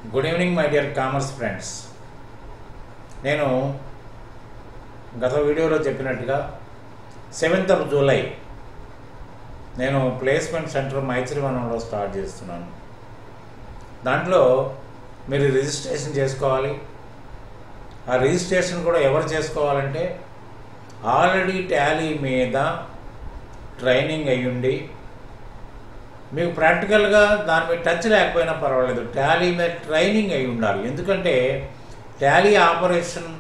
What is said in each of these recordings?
good evening my dear commerce friends నేను గత వీడియోలో చెప్పినట్టుగా సెవెంత్ ఆఫ్ జూలై నేను ప్లేస్మెంట్ సెంటర్ మైత్రివనంలో స్టార్ట్ చేస్తున్నాను దాంట్లో మీరు రిజిస్ట్రేషన్ చేసుకోవాలి ఆ రిజిస్ట్రేషన్ కూడా ఎవరు చేసుకోవాలంటే ఆల్రెడీ టాలీ మీద ట్రైనింగ్ అయ్యుండి మీకు ప్రాక్టికల్గా దాని మీద టచ్ లేకపోయినా పర్వాలేదు టాలీ మీద ట్రైనింగ్ అయి ఉండాలి ఎందుకంటే టాలీ ఆపరేషన్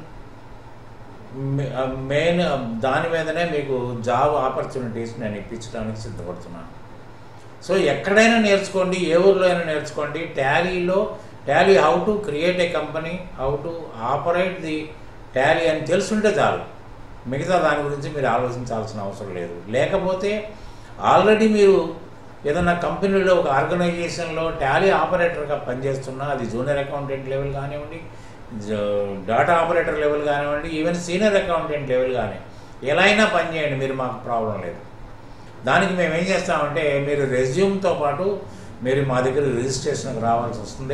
మెయిన్ దాని మీదనే మీకు జాబ్ ఆపర్చునిటీస్ నేను ఇప్పించడానికి సిద్ధపడుతున్నాను సో ఎక్కడైనా నేర్చుకోండి ఏ ఊర్లో అయినా నేర్చుకోండి టాలీలో Tally how to create a company how to operate the Tally అని తెలుసుంటే చాలు మిగతా దాని గురించి మీరు ఆలోచించాల్సిన అవసరం లేదు లేకపోతే ఆల్రెడీ మీరు ఏదన్నా కంపెనీలో ఒక ఆర్గనైజేషన్లో టాలీ ఆపరేటర్గా పనిచేస్తున్నా అది జూనియర్ అకౌంటెంట్ లెవెల్ కానివ్వండి డాటా ఆపరేటర్ లెవెల్ కానివ్వండి ఈవెన్ సీనియర్ అకౌంటెంట్ లెవెల్ కానీ ఎలా అయినా పనిచేయండి మీరు మాకు ప్రాబ్లం లేదు దానికి మేము ఏం చేస్తామంటే మీరు రెజ్యూమ్తో పాటు మీరు మా దగ్గర రిజిస్ట్రేషన్కి రావాల్సి వస్తుంది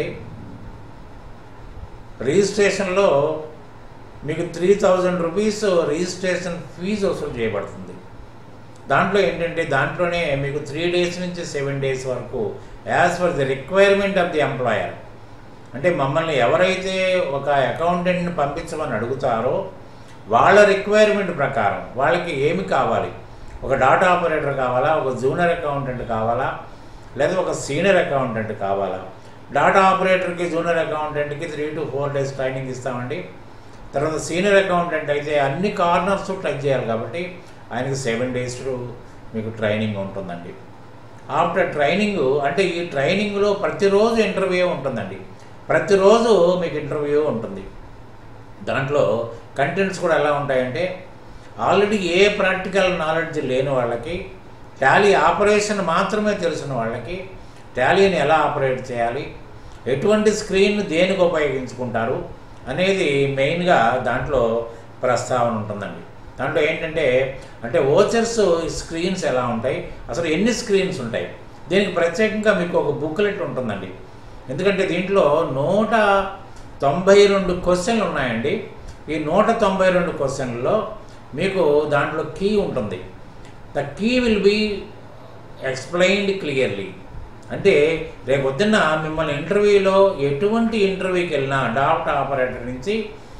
రిజిస్ట్రేషన్లో మీకు three thousand rupees registration fee వసూలు చేయబడుతుంది దాంట్లో ఏంటంటే దాంట్లోనే మీకు త్రీ డేస్ నుంచి సెవెన్ డేస్ వరకు as per the requirement of the employer అంటే మమ్మల్ని ఎవరైతే ఒక అకౌంటెంట్ని పంపించమని అడుగుతారో వాళ్ళ రిక్వైర్మెంట్ ప్రకారం వాళ్ళకి ఏమి కావాలి ఒక డాటా ఆపరేటర్ కావాలా ఒక జూనియర్ అకౌంటెంట్ కావాలా లేదా ఒక సీనియర్ అకౌంటెంట్ కావాలా డాటా ఆపరేటర్కి జూనియర్ అకౌంటెంట్కి three to four days training ఇస్తామండి తర్వాత సీనియర్ అకౌంటెంట్ అయితే అన్ని కార్నర్స్ టచ్ చేయాలి కాబట్టి ఆయనకి సెవెన్ డేస్ మీకు ట్రైనింగ్ ఉంటుందండి ఆఫ్టర్ ట్రైనింగ్ అంటే ఈ ట్రైనింగ్లో ప్రతిరోజు ఇంటర్వ్యూ ఉంటుందండి ప్రతిరోజు మీకు ఇంటర్వ్యూ ఉంటుంది దాంట్లో కంటెంట్స్ కూడా ఎలా ఉంటాయంటే ఆల్రెడీ ఏ ప్రాక్టికల్ నాలెడ్జ్ లేని వాళ్ళకి టాలీ ఆపరేషన్ మాత్రమే తెలిసిన వాళ్ళకి టాలీని ఎలా ఆపరేట్ చేయాలి ఎటువంటి స్క్రీన్ దేనికి ఉపయోగించుకుంటారు అనేది మెయిన్గా దాంట్లో ప్రస్తావన ఉంటుందండి దాంట్లో ఏంటంటే అంటే ఓచర్స్ స్క్రీన్స్ ఎలా ఉంటాయి అసలు ఎన్ని స్క్రీన్స్ ఉంటాయి దీనికి ప్రత్యేకంగా మీకు ఒక బుక్లెట్ ఉంటుందండి ఎందుకంటే దీంట్లో నూట తొంభై రెండు క్వశ్చన్లు ఉన్నాయండి ఈ నూట తొంభై రెండు క్వశ్చన్లలో మీకు దాంట్లో కీ ఉంటుంది the key will be explained clearly అంటే రేపు పొద్దున్న మిమ్మల్ని ఇంటర్వ్యూలో ఎటువంటి ఇంటర్వ్యూకి వెళ్ళినా డాక్టర్ ఆపరేటర్ నుంచి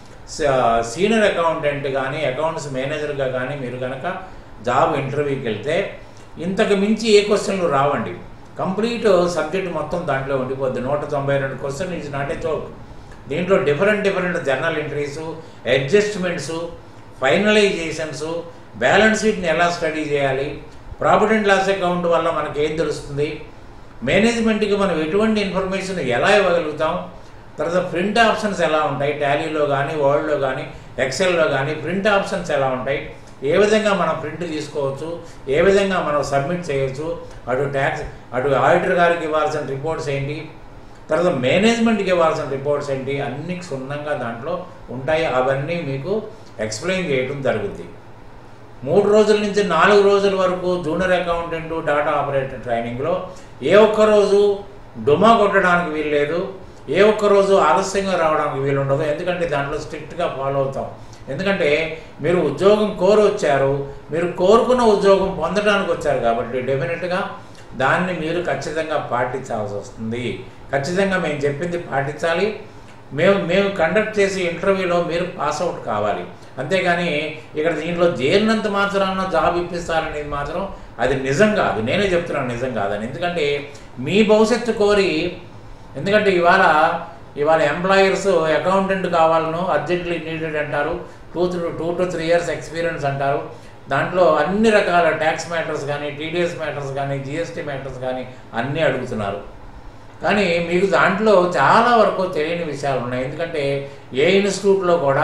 సీనియర్ అకౌంటెంట్ కానీ అకౌంట్స్ మేనేజర్గా కానీ మీరు కనుక జాబ్ ఇంటర్వ్యూకి వెళ్తే ఇంతకు మించి ఏ క్వశ్చన్లు రావండి కంప్లీట్ సబ్జెక్ట్ మొత్తం దాంట్లో ఉండిపోద్ది నూట తొంభై రెండు question is not a joke దీంట్లో different different journal entries adjustments finalisations balance షీట్ని ఎలా స్టడీ చేయాలి ప్రాఫిట్ అండ్ లాస్ అకౌంట్ వల్ల మనకి ఏం తెలుస్తుంది మేనేజ్మెంట్కి మనం ఎటువంటి ఇన్ఫర్మేషన్ ఎలా ఇవ్వగలుగుతాం తర్వాత ప్రింట్ ఆప్షన్స్ ఎలా ఉంటాయి టాలీలో కానీ వర్డ్లో కానీ ఎక్సెల్లో కానీ ప్రింట్ ఆప్షన్స్ ఎలా ఉంటాయి ఏ విధంగా మనం ప్రింట్ తీసుకోవచ్చు ఏ విధంగా మనం సబ్మిట్ చేయొచ్చు అటు ట్యాక్స్ అటు ఆడిటర్ గారికి ఇవ్వాల్సిన రిపోర్ట్స్ ఏంటి తర్వాత మేనేజ్మెంట్కి ఇవ్వాల్సిన రిపోర్ట్స్ ఏంటి అన్ని క్షుణ్ణంగా దాంట్లో ఉంటాయి అవన్నీ మీకు ఎక్స్ప్లెయిన్ చేయడం జరుగుద్ది మూడు రోజుల నుంచి నాలుగు రోజుల వరకు జూనియర్ అకౌంటెంట్ డాటా ఆపరేటర్ ట్రైనింగ్లో ఏ ఒక్క రోజు డుమా కొట్టడానికి వీల్లేదు ఏ ఒక్క రోజు ఆలస్యంగా రావడానికి వీలు ఉండదు ఎందుకంటే దాంట్లో స్ట్రిక్ట్గా ఫాలో అవుతాం ఎందుకంటే మీరు ఉద్యోగం కోరి వచ్చారు మీరు కోరుకున్న ఉద్యోగం పొందడానికి వచ్చారు కాబట్టి డెఫినెట్గా దాన్ని మీరు ఖచ్చితంగా పాటించాల్సి వస్తుంది ఖచ్చితంగా మేము చెప్పింది పాటించాలి మేము మేము కండక్ట్ చేసే ఇంటర్వ్యూలో మీరు పాస్ అవుట్ కావాలి అంతేగాని ఇక్కడ దీంట్లో చేరినంత మాత్రాన జాబ్ ఇప్పిస్తారనేది మాత్రం అది నిజం కాదు నేనే చెప్తున్నాను నిజం కాదని ఎందుకంటే మీ భవిష్యత్తు కోరి ఎందుకంటే ఇవాళ ఇవాళ ఎంప్లాయర్స్ అకౌంటెంట్ కావాలను అర్జెంట్లీ నీడెడ్ అంటారు two two to three years experience అంటారు దాంట్లో అన్ని రకాల ట్యాక్స్ మ్యాటర్స్ కానీ టీడీఎస్ మ్యాటర్స్ కానీ జిఎస్టీ మ్యాటర్స్ కానీ అన్నీ అడుగుతున్నారు కానీ మీకు దాంట్లో చాలా వరకు తెలియని విషయాలు ఉన్నాయి ఎందుకంటే ఏ ఇన్స్టిట్యూట్లో కూడా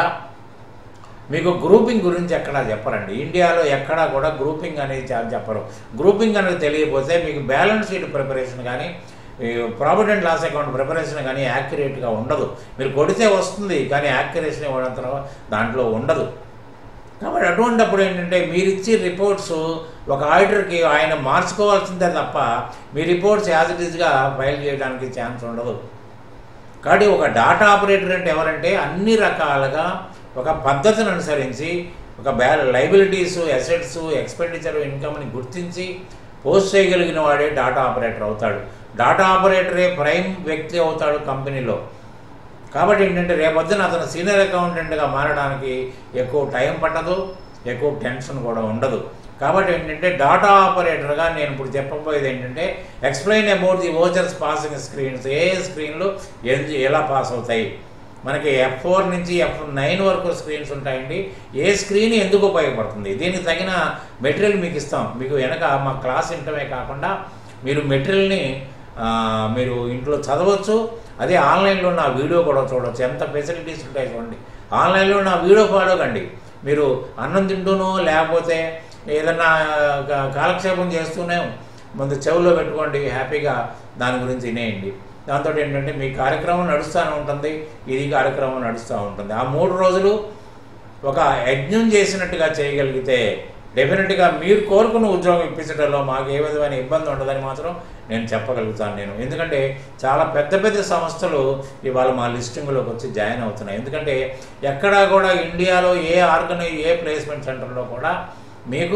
మీకు గ్రూపింగ్ గురించి ఎక్కడా చెప్పరండి ఇండియాలో ఎక్కడా కూడా గ్రూపింగ్ అనేది చెప్పరు గ్రూపింగ్ అనేది తెలియకపోతే మీకు బ్యాలెన్స్ షీట్ ప్రిపరేషన్ కానీ profit and loss account preparation కానీ యాక్యురేట్గా ఉండదు మీరు కొడితే వస్తుంది కానీ యాక్యురేషన్ ఇవ్వడం దాంట్లో ఉండదు కాబట్టి అటువంటిప్పుడు ఏంటంటే మీరు ఇచ్చే రిపోర్ట్స్ ఒక ఆడిటర్కి ఆయన మార్చుకోవాల్సిందే తప్ప మీ రిపోర్ట్స్ యాజ్ ఇట్ ఈజ్గా ఫైల్ చేయడానికి ఛాన్స్ ఉండదు కాబట్టి ఒక డాటా ఆపరేటర్ అంటే ఎవరంటే అన్ని రకాలుగా ఒక పద్ధతిని అనుసరించి ఒక బ్యా లైబిలిటీస్ అసెట్స్ ఎక్స్పెండిచర్ ఇన్కమ్ని గుర్తించి పోస్ట్ చేయగలిగిన వాడే డాటా ఆపరేటర్ అవుతాడు డాటా ఆపరేటరే ప్రైమ్ వ్యక్తి అవుతాడు కంపెనీలో కాబట్టి ఏంటంటే రేపొద్దున అతను సీనియర్ అకౌంటెంట్గా మారడానికి ఎక్కువ టైం పట్టదు ఎక్కువ టెన్షన్ కూడా ఉండదు కాబట్టి ఏంటంటే డాటా ఆపరేటర్గా నేను ఇప్పుడు చెప్పబోయేది ఏంటంటే explain about the vouchers passing screens ఏ స్క్రీన్లు ఎందు ఎలా పాస్ అవుతాయి మనకి ఎఫ్ ఫోర్ నుంచి ఎఫ్ నైన్ వరకు స్క్రీన్స్ ఉంటాయండి ఏ స్క్రీన్ ఎందుకు ఉపయోగపడుతుంది దీనికి తగిన మెటీరియల్ మీకు ఇస్తాం మీకు వెనక మా క్లాస్ వినటమే కాకుండా మీరు మెటీరియల్ని ఆ, మీరు ఇంట్లో చదవచ్చు అదే ఆన్లైన్లో నా వీడియో కూడా చూడవచ్చు ఎంత ఫెసిలిటీస్ ఉంటాయి చూడండి ఆన్లైన్లో నా వీడియో ఫాలోకండి మీరు అన్నం తింటూనో లేకపోతే ఏదన్నా కా- కాలక్షేపం చేస్తూనే ముందు చెవులో పెట్టుకోండి హ్యాపీగా దాని గురించి వినేయండి దాంతో ఏంటంటే మీ కార్యక్రమం నడుస్తూనే ఉంటుంది ఇది కార్యక్రమం నడుస్తూ ఉంటుంది ఆ మూడు రోజులు ఒక యజ్ఞం చేసినట్టుగా చేయగలిగితే డెఫినెట్గా మీరు కోరుకున్న ఉద్యోగం ఇప్పించడంలో మాకు ఏ విధమైన ఇబ్బంది ఉండదని మాత్రం నేను చెప్పగలుగుతాను నేను ఎందుకంటే చాలా పెద్ద పెద్ద సంస్థలు ఇవాళ మా లిస్టింగ్లోకి వచ్చి జాయిన్ అవుతున్నాయి ఎందుకంటే ఎక్కడా కూడా ఇండియాలో ఏ ఆర్గనై ఏ ప్లేస్మెంట్ సెంటర్లో కూడా మీకు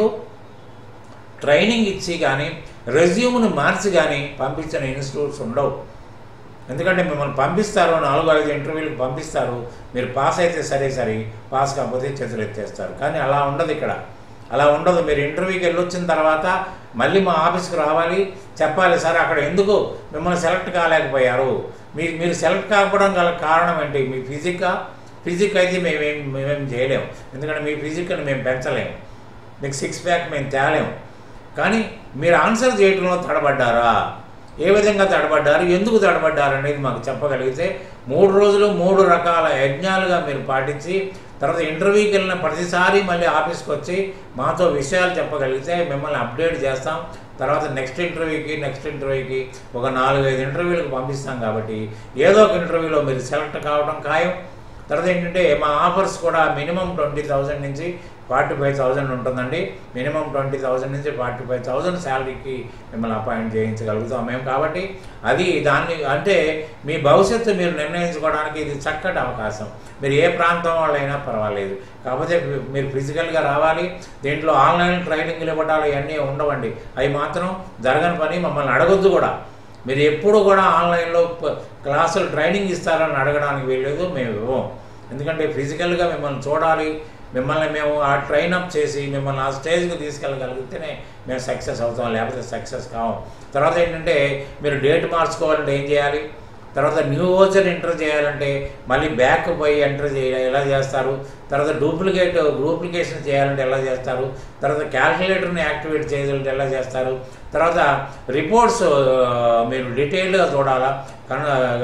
ట్రైనింగ్ ఇచ్చి కానీ రెజ్యూమ్ను మార్చి కానీ పంపించిన ఇన్స్టిట్యూట్స్ ఉండవు ఎందుకంటే మిమ్మల్ని పంపిస్తారు నాలుగు ఐదు ఇంటర్వ్యూలకు పంపిస్తారు మీరు పాస్ అయితే సరే సరే పాస్ కాకపోతే చేతులు ఎత్తేస్తారు కానీ అలా ఉండదు ఇక్కడ అలా ఉండదు మీరు ఇంటర్వ్యూకి వెళ్ళొచ్చిన తర్వాత మళ్ళీ మా ఆఫీస్కి రావాలి చెప్పాలి సార్ అక్కడ ఎందుకు మిమ్మల్ని సెలెక్ట్ కాలేకపోయారు మీ మీరు సెలెక్ట్ కాకపోవడం గల కారణం ఏంటి మీ ఫిజికా ఫిజిక్ అయితే మేమేం మేమేం చేయలేము ఎందుకంటే మీ ఫిజిక్ని మేము పెంచలేము మీకు సిక్స్ ప్యాక్ మేము తేలేము కానీ మీరు ఆన్సర్ చేయడంలో తడబడ్డారా ఏ విధంగా తడబడ్డారు ఎందుకు తడబడ్డారు అనేది మాకు చెప్పగలిగితే మూడు రోజులు మూడు రకాల యజ్ఞాలుగా మీరు పాటించి తర్వాత ఇంటర్వ్యూకి వెళ్ళిన ప్రతిసారి మళ్ళీ ఆఫీస్కి వచ్చి మాతో విషయాలు చెప్పగలిగితే మిమ్మల్ని అప్డేట్ చేస్తాం తర్వాత నెక్స్ట్ ఇంటర్వ్యూకి నెక్స్ట్ ఇంటర్వ్యూకి ఒక నాలుగైదు ఇంటర్వ్యూలకు పంపిస్తాం కాబట్టి ఏదో ఒక ఇంటర్వ్యూలో మీరు సెలెక్ట్ కావడం ఖాయం తర్వాత ఏంటంటే మా ఆఫర్స్ కూడా మినిమం ట్వంటీ థౌజండ్ నుంచి ఫార్టీ ఫైవ్ థౌజండ్ ఉంటుందండి మినిమం ట్వంటీ థౌజండ్ నుంచి ఫార్టీ ఫైవ్ థౌజండ్ శాలరీకి మిమ్మల్ని అపాయింట్ చేయించగలుగుతాం మేము కాబట్టి అది దాన్ని అంటే మీ భవిష్యత్తు మీరు నిర్ణయించుకోవడానికి ఇది చక్కటి అవకాశం మీరు ఏ ప్రాంతం వాళ్ళైనా పర్వాలేదు కాకపోతే మీరు ఫిజికల్గా రావాలి దీంట్లో ఆన్లైన్ ట్రైనింగ్లు ఇవ్వడాలు ఇవన్నీ ఉండవండి అవి మాత్రం జరగని పని మమ్మల్ని అడగొద్దు కూడా మీరు ఎప్పుడు కూడా ఆన్లైన్లో ప- క్లాసులు ట్రైనింగ్ ఇస్తారని అడగడానికి వీల్లేదు మేము ఇవ్వం ఎందుకంటే ఫిజికల్గా మిమ్మల్ని చూడాలి మిమ్మల్ని మేము ఆ ట్రైన్ అప్ చేసి మిమ్మల్ని ఆ స్టేజ్కి తీసుకెళ్ళగలిగితేనే మేము సక్సెస్ అవుతాం లేకపోతే సక్సెస్ కావం తర్వాత ఏంటంటే మీరు డేట్ మార్చుకోవాలంటే ఏం చేయాలి తర్వాత న్యూ ఓచర్ ఎంటర్ చేయాలంటే మళ్ళీ బ్యాక్ పోయి ఎంటర్ చేయ ఎలా చేస్తారు తర్వాత డూప్లికేట్ డూప్లికేషన్ చేయాలంటే ఎలా చేస్తారు తర్వాత క్యాల్కులేటర్ని యాక్టివేట్ చేయాలంటే ఎలా చేస్తారు తర్వాత రిపోర్ట్స్ మీరు డీటెయిల్డ్గా చూడాలా కన్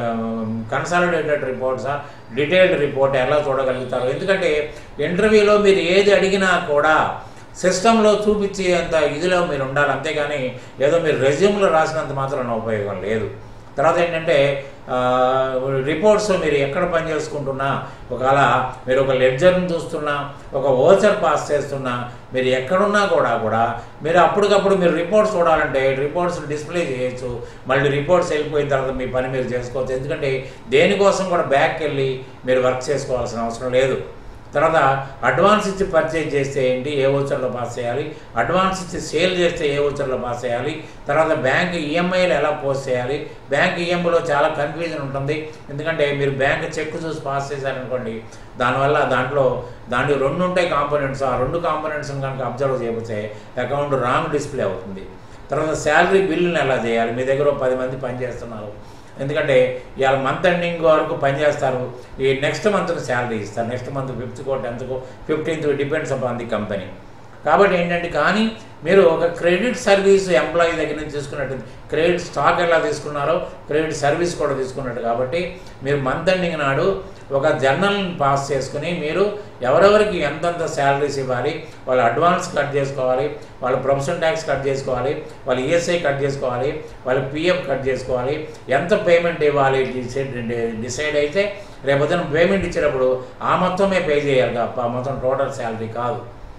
కన్సాలిడేటెడ్ రిపోర్ట్సా డీటెయిల్డ్ రిపోర్ట్ ఎలా చూడగలుగుతారు ఎందుకంటే ఇంటర్వ్యూలో మీరు ఏది అడిగినా కూడా సిస్టంలో చూపించేంత ఇదిలో మీరు ఉండాలి అంతేగాని ఏదో మీరు రెజ్యూమ్లో రాసినంత మాత్రం ఉపయోగం లేదు తర్వాత ఏంటంటే ఆ, రిపోర్ట్స్ మీరు ఎక్కడ పని చేసుకుంటున్నా ఒకవేళ మీరు ఒక లెడ్జర్ని చూస్తున్నా ఒక ఓచర్ పాస్ చేస్తున్నా మీరు ఎక్కడున్నా కూడా కూడా మీరు అప్పటికప్పుడు మీరు రిపోర్ట్స్ చూడాలంటే రిపోర్ట్స్ డిస్ప్లే చేయొచ్చు మళ్ళీ రిపోర్ట్స్ వెళ్ళిపోయిన తర్వాత మీ పని మీరు చేసుకోవచ్చు ఎందుకంటే దేనికోసం కూడా బ్యాక్ వెళ్ళి మీరు వర్క్ చేసుకోవాల్సిన అవసరం లేదు తర్వాత అడ్వాన్స్ ఇచ్చి పర్చేజ్ చేస్తే ఏంటి ఏ ఓచర్లో పాస్ చేయాలి అడ్వాన్స్ ఇచ్చి సేల్ చేస్తే ఏ ఓచర్లో పాస్ చేయాలి తర్వాత బ్యాంక్ ఈఎంఐలు ఎలా పోస్ట్ చేయాలి బ్యాంక్ ఈఎంఐలో చాలా కన్ఫ్యూజన్ ఉంటుంది ఎందుకంటే మీరు బ్యాంక్ చెక్ చూసి పాస్ చేశారనుకోండి దానివల్ల దాంట్లో దాంట్లో రెండు ఉంటాయి కాంపోనెంట్స్ ఆ రెండు కాంపోనెంట్స్ కనుక అబ్జర్వ్ చేయకపోతే అకౌంట్ రాంగ్ డిస్ప్లే అవుతుంది తర్వాత శాలరీ బిల్లుని ఎలా చేయాలి మీ దగ్గర ఓ పది మంది పనిచేస్తున్నారు ఎందుకంటే ఇవాళ మంత్ ఎండింగ్ వరకు పనిచేస్తారు ఈ నెక్స్ట్ మంత్ శాలరీ ఇస్తారు నెక్స్ట్ మంత్ ఫిఫ్త్కో టెన్త్కో fifteenth depends upon the company కాబట్టి ఏంటంటే కానీ మీరు ఒక క్రెడిట్ సర్వీస్ ఎంప్లాయీ దగ్గర నుంచి తీసుకున్నట్టు క్రెడిట్ స్టాక్ ఎలా తీసుకున్నారో క్రెడిట్ సర్వీస్ కూడా తీసుకున్నట్టు కాబట్టి మీరు మంత్ ఎండింగ్ నాడు ఒక జర్నల్ని పాస్ చేసుకుని మీరు ఎవరెవరికి ఎంతెంత శాలరీస్ ఇవ్వాలి వాళ్ళ అడ్వాన్స్ కట్ చేసుకోవాలి వాళ్ళ ప్రొఫెషన్ ట్యాక్స్ కట్ చేసుకోవాలి వాళ్ళ ఈఎస్ఐ కట్ చేసుకోవాలి వాళ్ళ పిఎఫ్ కట్ చేసుకోవాలి ఎంత పేమెంట్ ఇవ్వాలి డిసైడ్ డిసైడ్ అయితే రేపొద్దున పేమెంట్ ఇచ్చేటప్పుడు ఆ మొత్తమే పే చేయాలి తప్ప మొత్తం టోటల్ శాలరీ కాదు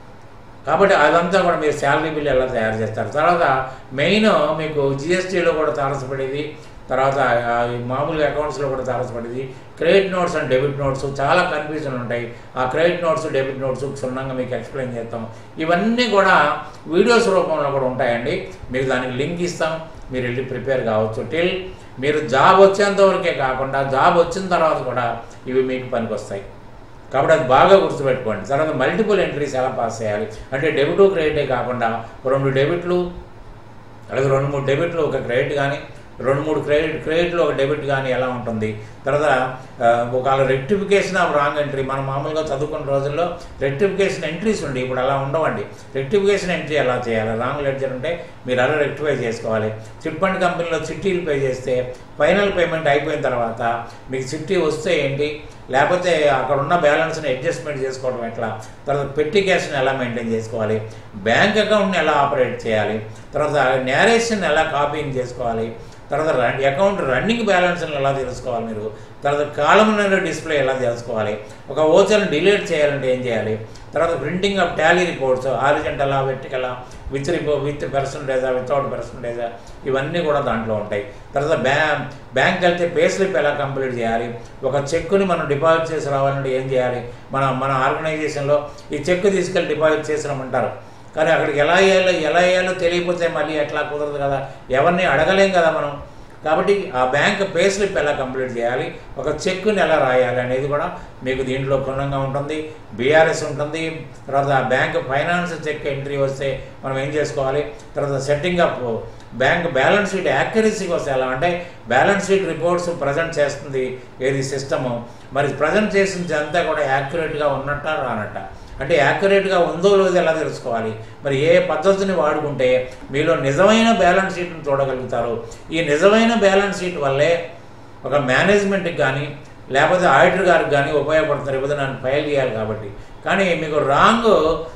కాబట్టి అదంతా కూడా మీరు శాలరీ బిల్ ఎలా తయారు చేస్తారు తర్వాత మెయిన్ మీకు జిఎస్టీలో కూడా తారసపడేది తర్వాత ఆ ఈ మామూలుగా అకౌంట్స్లో కూడా తారసపడింది credit notes and debit notes చాలా కన్ఫ్యూజన్ ఉంటాయి ఆ క్రెడిట్ నోట్స్ డెబిట్ నోట్స్ క్షుణ్ణంగా మీకు ఎక్స్ప్లెయిన్ చేస్తాం ఇవన్నీ కూడా వీడియోస్ రూపంలో కూడా ఉంటాయండి మీకు దానికి లింక్ ఇస్తాం మీరు వెళ్ళి ప్రిపేర్ కావచ్చు టిల్ మీరు జాబ్ వచ్చేంత వరకే కాకుండా జాబ్ వచ్చిన తర్వాత కూడా ఇవి మీకు పనికొస్తాయి కాబట్టి అది బాగా గుర్తుపెట్టుకోండి తర్వాత మల్టిపుల్ ఎంట్రీస్ ఎలా పాస్ చేయాలి అంటే డెబిట్ క్రెడిటే కాకుండా రెండు డెబిట్లు అలాగే రెండు మూడు డెబిట్లు ఒక క్రెడిట్ కానీ రెండు మూడు క్రెడిట్ క్రెడిట్లో ఒక డెబిట్ కానీ ఎలా ఉంటుంది తర్వాత ఆ, ఒకవేళ రెక్టిఫికేషన్ ఆఫ్ రాంగ్ ఎంట్రీ మనం మామూలుగా చదువుకున్న రోజుల్లో రెక్టిఫికేషన్ ఎంట్రీస్ ఉండి ఇప్పుడు అలా ఉండవండి రెక్టిఫికేషన్ ఎంట్రీ ఎలా చేయాలి రాంగ్ లెడ్జర్ ఉంటే మీరు అలా రెక్టిఫై చేసుకోవాలి చిట్ ఫండ్ కంపెనీలో చిట్టీలు పే చేస్తే ఫైనల్ పేమెంట్ అయిపోయిన తర్వాత మీకు చిట్టి వస్తే ఏంటి లేకపోతే అక్కడ ఉన్న బ్యాలెన్స్ని అడ్జస్ట్మెంట్ చేసుకోవడం ఎట్లా తర్వాత పెట్టి క్యాష్ని ఎలా మెయింటైన్ చేసుకోవాలి బ్యాంక్ అకౌంట్ని ఎలా ఆపరేట్ చేయాలి తర్వాత నేరేషన్ ఎలా కాపీయింగ్ చేసుకోవాలి తర్వాత రన్ అకౌంట్ రన్నింగ్ బ్యాలెన్స్ని ఎలా తెలుసుకోవాలి మీరు తర్వాత కాలమినర్ డిస్ప్లే ఎలా తెలుసుకోవాలి ఒక ఓచర్ని డిలీట్ చేయాలంటే ఏం చేయాలి తర్వాత ప్రింటింగ్ ఆఫ్ టాలీ రిపోర్ట్స్ ఆరిజెంటలా వెర్టికలా విత్ రిపో విత్ పర్సంటేజా వితౌట్ పర్సంటేజా ఇవన్నీ కూడా దాంట్లో ఉంటాయి తర్వాత బ్యా బ్యాంక్ వెళ్తే పే స్లిప్ ఎలా కంప్లీట్ చేయాలి ఒక చెక్కుని మనం డిపాజిట్ చేసి రావాలంటే ఏం చేయాలి మన మన ఆర్గనైజేషన్లో ఈ చెక్ తీసుకెళ్ళి డిపాజిట్ చేసినామంటారు కానీ అక్కడికి ఎలా వేయాలో ఎలా వేయాలో తెలియకపోతే మళ్ళీ ఎట్లా కుదరదు కదా ఎవరిని అడగలేం కదా మనం కాబట్టి ఆ బ్యాంక్ పే స్లిప్ ఎలా కంప్లీట్ చేయాలి ఒక చెక్కుని ఎలా రాయాలి అనేది కూడా మీకు దీంట్లో క్షుణ్ణంగా ఉంటుంది బీఆర్ఎస్ ఉంటుంది తర్వాత ఆ బ్యాంక్ ఫైనాన్స్ చెక్ ఎంట్రీ వస్తే మనం ఏం చేసుకోవాలి తర్వాత setting up bank balance sheet యాక్యురసీకి వస్తే ఎలా అంటే బ్యాలెన్స్ షీట్ రిపోర్ట్స్ ప్రజెంట్ చేస్తుంది ఏది సిస్టము మరి ప్రజెంట్ చేసింది అంతా కూడా యాక్యురేట్గా ఉన్నట్ట రానట్ట అంటే యాక్యురేట్గా ఉందో లేదో ఎలా తెలుసుకోవాలి మరి ఏ పద్ధతిని వాడుకుంటే మీలో నిజమైన బ్యాలెన్స్ షీట్ని చూడగలుగుతారు ఈ నిజమైన బ్యాలెన్స్ షీట్ వల్లే ఒక మేనేజ్మెంట్కి కానీ లేకపోతే ఆడిటర్ గారికి కానీ ఉపయోగపడుతున్నారు ఇవ్వదు నన్ను ఫైల్ చేయాలి కాబట్టి కానీ మీకు రాంగ్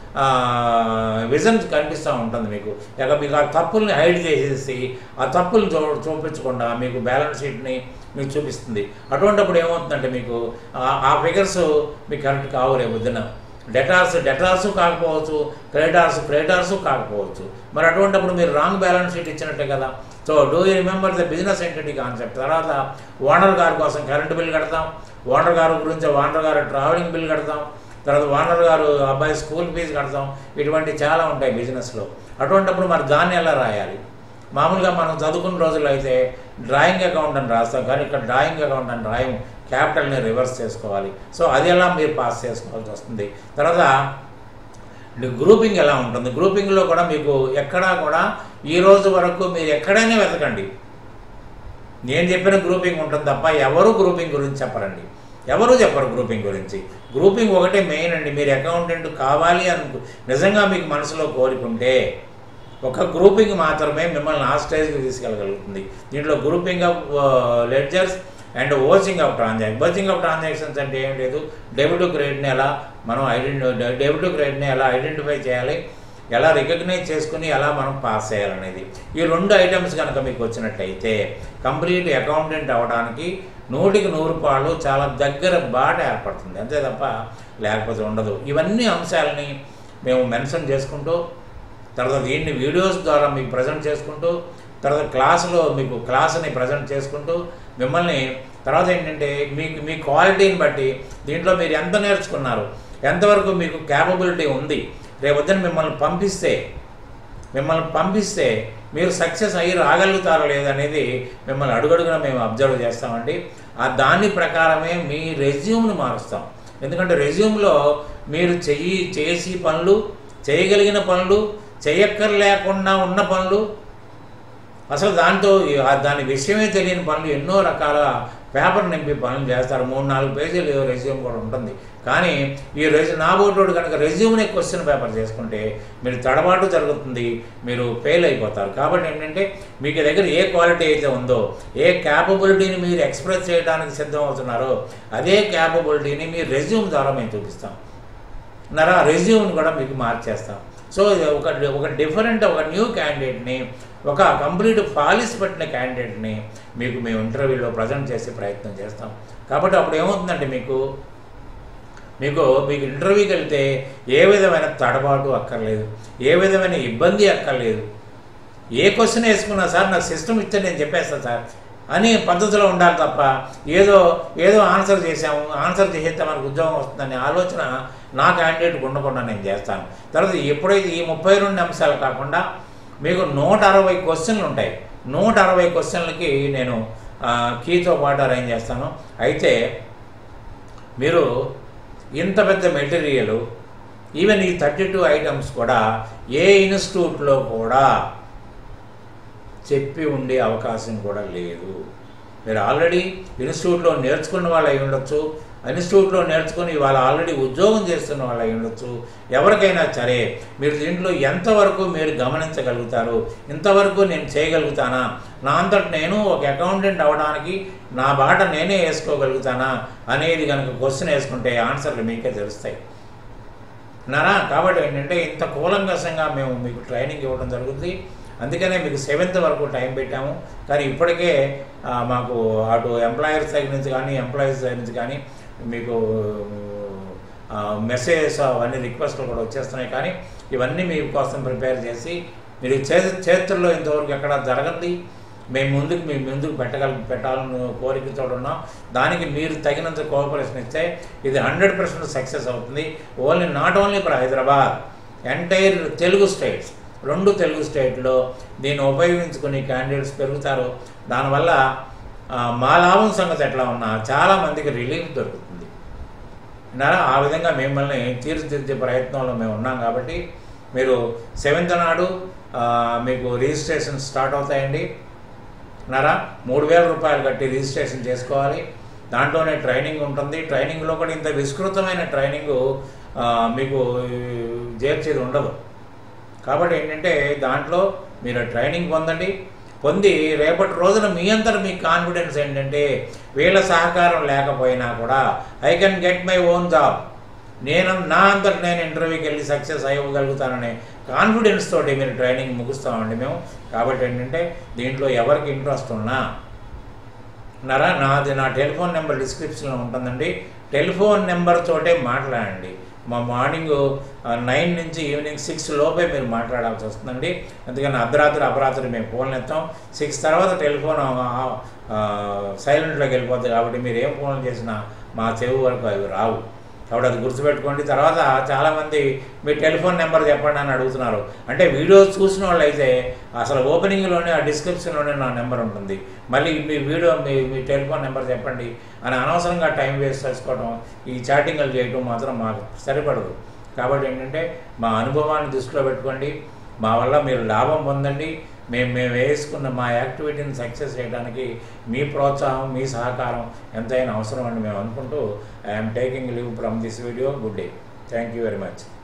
విజన్ కనిపిస్తూ ఉంటుంది మీకు ఇక మీకు ఆ తప్పుల్ని హైడ్ చేసేసి ఆ తప్పులు చూ చూపించకుండా మీకు బ్యాలెన్స్ షీట్ని మీకు చూపిస్తుంది అటువంటిప్పుడు ఏమవుతుందంటే మీకు ఆ- ఆ ఫిగర్స్ మీకు కరెక్ట్ కావు రేపు పొద్దున డెటార్స్ డెటార్స్ కాకపోవచ్చు క్రెడిటార్స్ క్రెడిటార్స్ కాకపోవచ్చు మరి అటువంటిప్పుడు మీరు రాంగ్ బ్యాలెన్స్ షీట్ ఇచ్చినట్టే కదా so do you remember the business entity concept తర్వాత ఓనర్ గారి కోసం కరెంటు బిల్ కడతాం ఓనర్ గారి గురించి ఓనర్ గారు ట్రావెలింగ్ బిల్ కడతాం తర్వాత ఓనర్ గారు అబ్బాయి స్కూల్ ఫీజు కడతాం ఇటువంటి చాలా ఉంటాయి బిజినెస్లో అటువంటిప్పుడు మరి దాన్ని ఎలా రాయాలి మామూలుగా మనం చదువుకున్న రోజుల్లో అయితే డ్రాయింగ్ అకౌంట్ అని రాస్తాం కానీ ఇక్కడ డ్రాయింగ్ అకౌంట్ అని రాయం క్యాపిటల్ని రివర్స్ చేసుకోవాలి సో అది ఎలా మీరు పాస్ చేసుకోవాల్సి వస్తుంది తర్వాత గ్రూపింగ్ ఎలా ఉంటుంది గ్రూపింగ్లో కూడా మీకు ఎక్కడా కూడా ఈ రోజు వరకు మీరు ఎక్కడైనా వెతకండి నేను చెప్పిన గ్రూపింగ్ ఉంటుంది తప్ప ఎవరు గ్రూపింగ్ గురించి చెప్పరండి ఎవరు చెప్పరు గ్రూపింగ్ గురించి గ్రూపింగ్ ఒకటే మెయిన్ అండి మీరు అకౌంటెంట్ కావాలి అనుకు నిజంగా మీకు మనసులో కోరుకుంటే ఒక గ్రూపింగ్ మాత్రమే మిమ్మల్ని ఆ స్టేజ్కి తీసుకెళ్ళగలుగుతుంది దీంట్లో grouping of ledgers and vouching of transaction batching of transactions అంటే ఏం లేదు డెబిట్ క్రెడిట్ని ఎలా మనం ఐడెంటి డెబిట్ క్రెడిట్ని ఎలా ఐడెంటిఫై చేయాలి ఎలా రికగ్నైజ్ చేసుకుని ఎలా మనం పాస్ చేయాలనేది ఈ రెండు ఐటమ్స్ కనుక మీకు వచ్చినట్టయితే కంప్లీట్ అకౌంటెంట్ అవ్వడానికి నూటికి నూరు పాళ్ళు చాలా దగ్గర బాట ఏర్పడుతుంది అంతే తప్ప లేకపోతే ఉండదు ఇవన్నీ అంశాలని మేము మెన్షన్ చేసుకుంటూ తర్వాత దీన్ని వీడియోస్ ద్వారా మీకు ప్రజెంట్ చేసుకుంటూ తర్వాత క్లాసులో మీకు క్లాస్ని ప్రజెంట్ చేసుకుంటూ మిమ్మల్ని తర్వాత ఏంటంటే మీకు మీ క్వాలిటీని బట్టి దీంట్లో మీరు ఎంత నేర్చుకున్నారు ఎంతవరకు మీకు క్యాపబిలిటీ ఉంది రేపొద్దున మిమ్మల్ని పంపిస్తే మిమ్మల్ని పంపిస్తే మీరు సక్సెస్ అయ్యి రాగలుగుతారో లేదనేది మిమ్మల్ని అడుగడుగున మేము అబ్జర్వ్ చేస్తామండి ఆ దాని ప్రకారమే మీ రెజ్యూమ్ని మారుస్తాం ఎందుకంటే రెజ్యూమ్లో మీరు చెయ్యి చేసి పనులు చేయగలిగిన పనులు చేయక్కర్లేకుండా ఉన్న పనులు అసలు దాంతో ఆ దాని విషయమే తెలియని పనులు ఎన్నో రకాల పేపర్ నింపి పనులు చేస్తారు మూడు నాలుగు పేజీలు రెజ్యూమ్ కూడా ఉంటుంది కానీ ఈ రెజ్యూ నా బోటోడు కనుక రెజ్యూమ్ని క్వశ్చన్ పేపర్ చేసుకుంటే మీరు తడబాటు జరుగుతుంది మీరు ఫెయిల్ అయిపోతారు కాబట్టి ఏంటంటే మీకు దగ్గర ఏ క్వాలిటీ అయితే ఉందో ఏ క్యాపబిలిటీని మీరు ఎక్స్ప్రెస్ చేయడానికి సిద్ధం అవుతున్నారో అదే క్యాపబిలిటీని మీ రెజ్యూమ్ ద్వారా మేము చూపిస్తాం నరా రెజ్యూమ్ని కూడా మీకు మార్చేస్తాం సో ఇది ఒక ఒక డిఫరెంట్ ఒక న్యూ క్యాండిడేట్ని ఒక కంప్లీట్ పాలిస్ పట్టిన క్యాండిడేట్ని మీకు మేము ఇంటర్వ్యూలో ప్రజెంట్ చేసే ప్రయత్నం చేస్తాం కాబట్టి అప్పుడు ఏమవుతుందంటే మీకు మీకు మీకు ఇంటర్వ్యూకి వెళ్తే ఏ విధమైన తడబాటు అక్కర్లేదు ఏ విధమైన ఇబ్బంది అక్కర్లేదు ఏ క్వశ్చన్ వేసుకున్నా సార్ నాకు సిస్టమ్ ఇస్తే నేను చెప్పేస్తాను సార్ అని పద్ధతిలో ఉండాలి తప్ప ఏదో ఏదో ఆన్సర్ చేసాము ఆన్సర్ చేసేస్తే మనకు ఉద్యోగం వస్తుందనే ఆలోచన నా క్యాండిడేట్కి ఉండకుండా నేను చేస్తాను తర్వాత ఎప్పుడైతే ఈ ముప్పై రెండు అంశాలు కాకుండా మీకు నూట అరవై క్వశ్చన్లు ఉంటాయి నూట అరవై క్వశ్చన్లకి నేను ఆ, కీతో పాటు అరేంజ్ చేస్తాను అయితే మీరు ఇంత పెద్ద మెటీరియల్ ఈవెన్ ఈ థర్టీ టూ ఐటమ్స్ కూడా ఏ ఇన్స్టిట్యూట్లో కూడా చెప్పి ఉండే అవకాశం కూడా లేదు మీరు ఆల్రెడీ ఇన్స్టిట్యూట్లో నేర్చుకున్న వాళ్ళు అయి ఉండొచ్చు ఇన్స్టిట్యూట్లో నేర్చుకుని ఇవాళ ఆల్రెడీ ఉద్యోగం చేస్తున్న వాళ్ళు అయి ఉండొచ్చు ఎవరికైనా సరే మీరు దీంట్లో ఎంతవరకు మీరు గమనించగలుగుతారు ఇంతవరకు నేను చేయగలుగుతానా నా అంతటి నేను ఒక అకౌంటెంట్ అవ్వడానికి నా బాట నేనే వేసుకోగలుగుతానా అనేది కనుక క్వశ్చన్ వేసుకుంటే ఆన్సర్లు మీకే తెలుస్తాయి నారా కాబట్టి ఏంటంటే ఇంత కూలంకషంగా మేము మీకు ట్రైనింగ్ ఇవ్వడం జరుగుతుంది అందుకనే మీకు సెవెంత్ వరకు టైం పెట్టాము కానీ ఇప్పటికే ఆ, మాకు అటు ఎంప్లాయర్ సైడ్ నుంచి కానీ ఎంప్లాయీస్ సైడ్ నుంచి కానీ మీకు మెసేజెస్ అవన్నీ రిక్వెస్ట్లు కూడా వచ్చేస్తున్నాయి కానీ ఇవన్నీ మీ కోసం ప్రిపేర్ చేసి మీరు చే చేతుల్లో ఇంతవరకు ఎక్కడ జరగంది మేము ముందుకు మీ ముందుకు పెట్టగల పెట్టాలని కోరికతో ఉన్నాం దానికి మీరు తగినంత కోఆపరేషన్ ఇస్తే ఇది హండ్రెడ్ పర్సెంట్ సక్సెస్ అవుతుంది only not only for Hyderabad entire Telugu states రెండు తెలుగు స్టేట్లో దీన్ని ఉపయోగించుకుని క్యాండిడేట్స్ పెరుగుతారు దానివల్ల ఆ, మా లాభం సంగతి ఎట్లా ఉన్నా చాలామందికి రిలీఫ్ దొరుకుతుంది విన్నారా ఆ విధంగా మిమ్మల్ని తీర్చిదిద్దే ప్రయత్నంలో మేము ఉన్నాం కాబట్టి మీరు సెవెంత్ నాడు ఆ, మీకు రిజిస్ట్రేషన్ స్టార్ట్ అవుతాయండి నరా మూడు వేల రూపాయలు కట్టి రిజిస్ట్రేషన్ చేసుకోవాలి దాంట్లోనే ట్రైనింగ్ ఉంటుంది ట్రైనింగ్లో కూడా ఇంత విస్తృతమైన ట్రైనింగ్ ఆ, మీకు చేర్చేది ఉండదు కాబట్టి ఏంటంటే దాంట్లో మీరు ట్రైనింగ్ పొందండి పొంది రేపటి రోజున మీ అంతట మీ కాన్ఫిడెన్స్ ఏంటంటే వీళ్ళ సహకారం లేకపోయినా కూడా I can get my own job నేను నా అంతట నేను ఇంటర్వ్యూకి వెళ్ళి సక్సెస్ అవ్వగలుగుతాననే కాన్ఫిడెన్స్ తోటి మీరు ట్రైనింగ్ ముగిస్తామండి మేము కాబట్టి ఏంటంటే దీంట్లో ఎవరికి ఇంట్రెస్ట్ ఉన్నా నరా నాది నా టెలిఫోన్ నెంబర్ డిస్క్రిప్షన్లో ఉంటుందండి టెలిఫోన్ నెంబర్ తోటే మాట్లాడండి మా మార్నింగ్ నైన్ నుంచి ఈవినింగ్ సిక్స్ లోపే మీరు మాట్లాడాల్సి వస్తుందండి అందుకని అర్ధరాత్రి అపరాత్రి మేము ఫోన్లు ఎత్తాం సిక్స్ తర్వాత టెలిఫోన్ సైలెంట్లోకి వెళ్ళిపోతుంది కాబట్టి మీరు ఏం ఫోన్లు చేసినా మా చెవి వరకు అవి రావు కాబట్టి అది గుర్తుపెట్టుకోండి తర్వాత చాలామంది మీ టెలిఫోన్ నెంబర్ చెప్పండి అని అడుగుతున్నారు అంటే వీడియోస్ చూసిన వాళ్ళు అయితే అసలు ఓపెనింగ్లోనే ఆ డిస్క్రిప్షన్లోనే నా నెంబర్ ఉంటుంది మళ్ళీ మీ వీడియో మీ మీ టెలిఫోన్ నెంబర్ చెప్పండి అని అనవసరంగా టైం వేస్ట్ చేసుకోవడం ఈ చాటింగ్లు చేయడం మాత్రం మాకు సరిపడదు కాబట్టి ఏంటంటే మా అనుభవాన్ని దృష్టిలో పెట్టుకోండి మా వల్ల మీరు లాభం పొందండి మేము మేము వేసుకున్న మా యాక్టివిటీని సక్సెస్ చేయడానికి మీ ప్రోత్సాహం మీ సహకారం ఎంతైనా అవసరం అని మేము అనుకుంటూ I'm taking leave from this video good day thank you very much